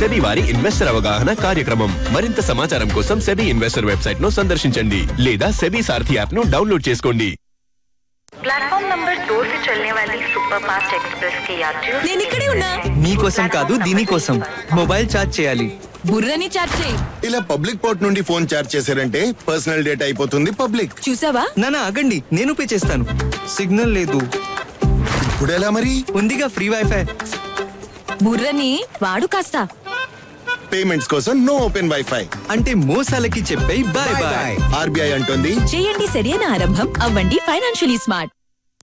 SEBI వారి investor అవగాహన కార్యక్రమం మరింత సమాచారం కోసం సెబీ ఇన్వెస్టర్ వెబ్సైట్ ను సందర్శించండి లేదా సెబీ సారథి యాప్ ను డౌన్లోడ్ చేసుకోండి प्लेटफॉर्म नंबर दो से चलने वाली सुपर फास्ट एक्सप्रेस के यात्रियों నేను ఇక్కడే ఉన్నా మీకోసం కాదు దీనికోసం మొబైల్ ఛార్జ్ చేయాలి బుర్రని చాట్ చేయి ఇలా పబ్లిక్ పోర్ట్ నుండి ఫోన్ చార్జ్ చేశారంటే పర్సనల్ డేటా అయిపోతుంది పబ్లిక్ చూసావా నానా ఆగండి నేను పే చేస్తాను సిగ్నల్ లేదు ఇప్పుడు ఎలా మరి ఉందిగా ఫ్రీ వైఫై బుర్రని వాడు కాస్త పేమెంట్స్ కోసం నో ఓపెన్ వైఫై అంటే మోసాలకి చెప్పే బాయ్ బాయ్ ఆర్బీఐ అంటోంది చేయండి సరైన ఆరంభం అవ్వండి ఫైనాన్షియలీ స్మార్ట్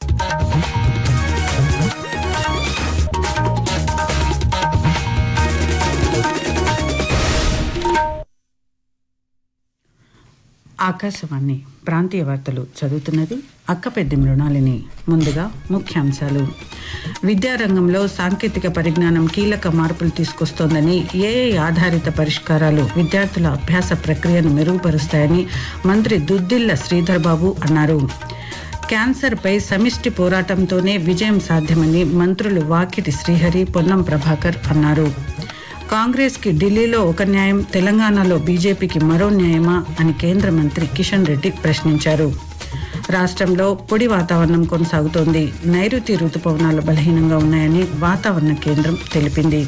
ఆకాశవాణి ప్రాంతీయ వార్తలు చదువుతున్నది అక్కపెద్ది మృణాలిని ముందుగా ముఖ్యాంశాలు విద్యారంగంలో సాంకేతిక పరిజ్ఞానం కీలక మార్పులు తీసుకొస్తోందని ఏఐ ఆధారిత పరిష్కారాలు విద్యార్థుల అభ్యాస ప్రక్రియను మెరుగుపరుస్తాయని మంత్రి దుద్దిల్ల శ్రీధర్ బాబు అన్నారు క్యాన్సర్పై సమిష్టి పోరాటంతోనే విజయం సాధ్యమని మంత్రులు వాకిటి శ్రీహరి పొన్నం ప్రభాకర్ అన్నారు కాంగ్రెస్కి ఢిల్లీలో ఒక న్యాయం తెలంగాణలో బీజేపీకి మరో న్యాయమా అని కేంద్ర మంత్రి కిషన్ రెడ్డి ప్రశ్నించారు రాష్ట్రంలో పొడి వాతావరణం కొనసాగుతోంది నైరుతి రుతుపవనాలు బలహీనంగా ఉన్నాయని వాతావరణ కేంద్రం తెలిపింది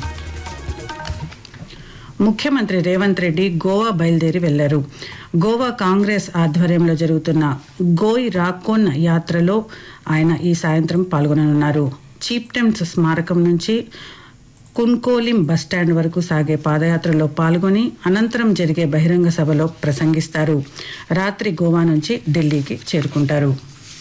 ముఖ్యమంత్రి రేవంత్ రెడ్డి గోవా బయలుదేరి వెళ్లారు గోవా కాంగ్రెస్ ఆధ్వర్యంలో జరుగుతున్న గోయ్ రాకోన్ యాత్రలో ఆయన ఈ సాయంత్రం పాల్గొననున్నారు చీప్టెమ్స్ స్మారకం నుంచి కున్కోలిం బస్టాండ్ వరకు సాగే పాదయాత్రలో పాల్గొని అనంతరం జరిగే బహిరంగ సభలో ప్రసంగిస్తారు రాత్రి గోవా నుంచి ఢిల్లీకి చేరుకుంటారు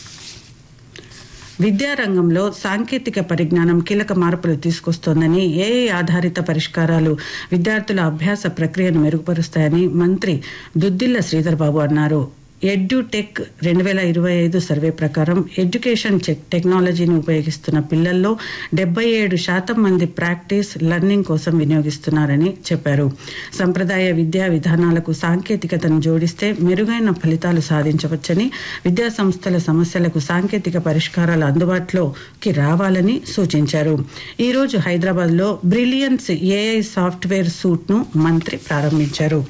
విద్యారంగంలో సాంకేతిక పరిజ్ఞానం కీలక మార్పులు తీసుకొస్తోందని ఏఐ ఆధారిత పరిష్కారాలు విద్యార్థుల అభ్యాస ప్రక్రియను మెరుగుపరుస్తాయని మంత్రి దుద్దిల్ల శ్రీధర్ బాబు అన్నారు ఎడ్యుటెక్ రెండు వేల ఇరవై ఐదు సర్వే ప్రకారం ఎడ్యుకేషన్ చెక్ టెక్నాలజీని ఉపయోగిస్తున్న పిల్లల్లో డెబ్బై ఏడు శాతం మంది ప్రాక్టీస్ లెర్నింగ్ కోసం వినియోగిస్తున్నారని చెప్పారు సంప్రదాయ విద్యా విధానాలకు సాంకేతికతను జోడిస్తే మెరుగైన ఫలితాలు సాధించవచ్చని విద్యా సంస్థల సమస్యలకు సాంకేతిక పరిష్కారాలు అందుబాటులోకి రావాలని సూచించారు ఈరోజు హైదరాబాద్లో బ్రిలియన్స్ ఏఐ సాఫ్ట్వేర్ సూట్ను మంత్రి ప్రారంభించారు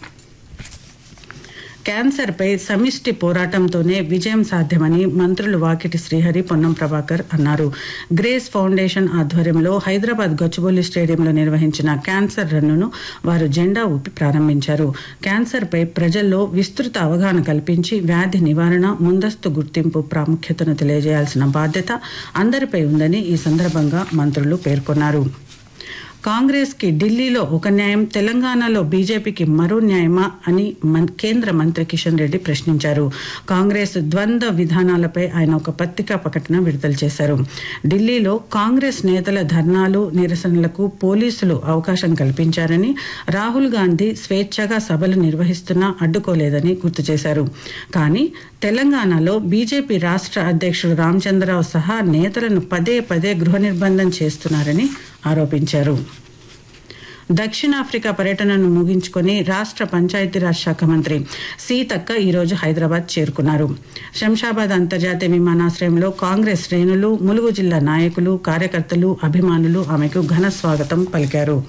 క్యాన్సర్పై సమిష్టి పోరాటంతోనే విజయం సాధ్యమని మంత్రులు వాకిటి శ్రీహరి పొన్నం ప్రభాకర్ అన్నారు గ్రేస్ ఫౌండేషన్ ఆధ్వర్యంలో హైదరాబాద్ గచ్చిబౌలి స్టేడియంలో నిర్వహించిన క్యాన్సర్ రన్నును వారు జెండా ఊపి ప్రారంభించారు క్యాన్సర్పై ప్రజల్లో విస్తృత అవగాహన కల్పించి వ్యాధి నివారణ ముందస్తు గుర్తింపు ప్రాముఖ్యతను తెలియజేయాల్సిన బాధ్యత అందరిపై ఉందని ఈ సందర్భంగా మంత్రులు పేర్కొన్నారు కాంగ్రెస్ కి ఢిల్లీలో ఒక న్యాయం తెలంగాణలో బీజేపీకి మరో న్యాయమా అని మన్- కేంద్ర మంత్రి కిషన్ రెడ్డి ప్రశ్నించారు కాంగ్రెస్ ద్వంద్వ విధానాలపై ఆయన ఒక పత్రికా ప్రకటన విడుదల చేశారు ఢిల్లీలో కాంగ్రెస్ నేతల ధర్నాలు నిరసనలకు పోలీసులు అవకాశం కల్పించారని రాహుల్ గాంధీ స్వేచ్ఛగా సభలు నిర్వహిస్తున్నా అడ్డుకోలేదని గుర్తు చేశారు కానీ తెలంగాణలో బీజేపీ రాష్ట్ర అధ్యక్షుడు రామచంద్రరావు సహా నేతలను పదే పదే గృహ నిర్బంధం చేస్తున్నారని ఆరోపించారు దక్షిణాఫ్రికా పర్యటనను ముగించుకొని రాష్ట్ర పంచాయతీరాజ్ శాఖ మంత్రి సీతక్క ఈరోజు హైదరాబాద్ చేరుకున్నారు శంషాబాద్ అంతర్జాతీయ విమానాశ్రయంలో కాంగ్రెస్ శ్రేణులు ములుగు జిల్లా నాయకులు కార్యకర్తలు అభిమానులు ఆమెకు ఘన స్వాగతం పలికారు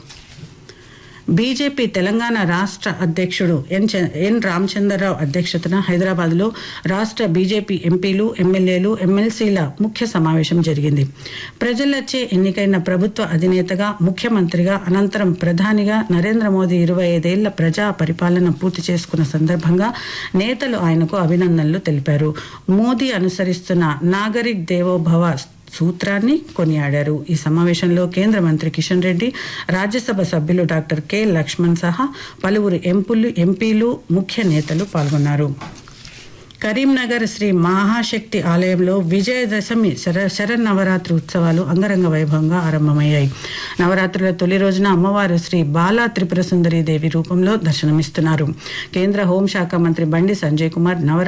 బీజేపీ తెలంగాణ రాష్ట్ర అధ్యక్షుడు ఎన్ చ- ఎన్ రామచంద్రరావు అధ్యక్షతన హైదరాబాద్లో రాష్ట్ర బీజేపీ ఎంపీలు ఎమ్మెల్యేలు ఎమ్మెల్సీల ముఖ్య సమావేశం జరిగింది ప్రజలచే ఎన్నికైన ప్రభుత్వ అధినేతగా ముఖ్యమంత్రిగా అనంతరం ప్రధానిగా నరేంద్ర మోదీ ఇరవై ఐదేళ్ల ప్రజా పరిపాలన పూర్తి చేసుకున్న సందర్భంగా నేతలు ఆయనకు అభినందనలు తెలిపారు మోదీ అనుసరిస్తున్న నాగరిక్ దేవోభవ సూత్రాన్ని కొనియాడారు ఈ సమావేశంలో కేంద్ర మంత్రి కిషన్ రెడ్డి రాజ్యసభ సభ్యులు డాక్టర్ కె లక్ష్మణ్ సహా పలువురు ఎంపులు ఎంపీలు ముఖ్య నేతలు పాల్గొన్నారు కరీంనగర్ శ్రీ మహాశక్తి ఆలయంలో విజయదశమి శర శరన్నవరాత్రి ఉత్సవాలు అంగరంగ వైభవంగా ఆరంభమయ్యాయి నవరాత్రుల తొలి రోజున అమ్మవారు శ్రీ బాలా త్రిపుర సుందరి దేవి రూపంలో దర్శనమిస్తున్నారు కేంద్ర హోంశాఖ మంత్రి బండి సంజయ్ కుమార్ నవరాత్రి